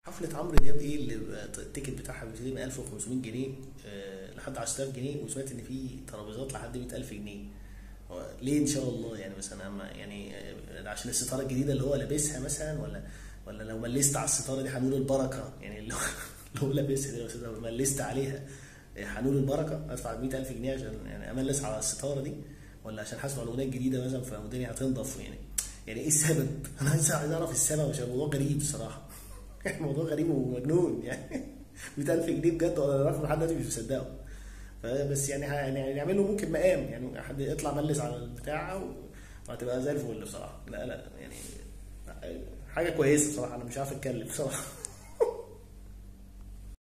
حفلة عمرو دياب ايه اللي التيكت بتاعها بيبتدي من 1500 جنيه آه، لحد 10000 جنيه وسمعت ان في ترابيزات لحد 100000 جنيه هو ليه ان شاء الله يعني مثلا أما يعني آه، عشان الستاره الجديده اللي هو لابسها مثلا ولا ولا لو ملست على الستاره دي هنقول البركه يعني اللي هو اللي هو لابسها دي بس لو ملست عليها آه، هنقول البركه ادفع 100000 جنيه عشان يعني املس على الستاره دي ولا عشان حاسس الاغنيه الجديده مثلا فالدنيا هتنضف يعني يعني ايه السبب؟ انا عايز عايز اعرف السبب عشان الموضوع غريب الصراحه الموضوع غريب ومجنون يعني 100000 جنيه بجد ولا رقم لحد دلوقتي مش مصدقه فبس يعني ه- يعني يعملوا ممكن مقام يعني حد يطلع ملس على البتاع و- وهتبقى زي الفل بصراحه لا لا يعني حاجه كويسه بصراحه انا مش عارف اتكلم بصراحه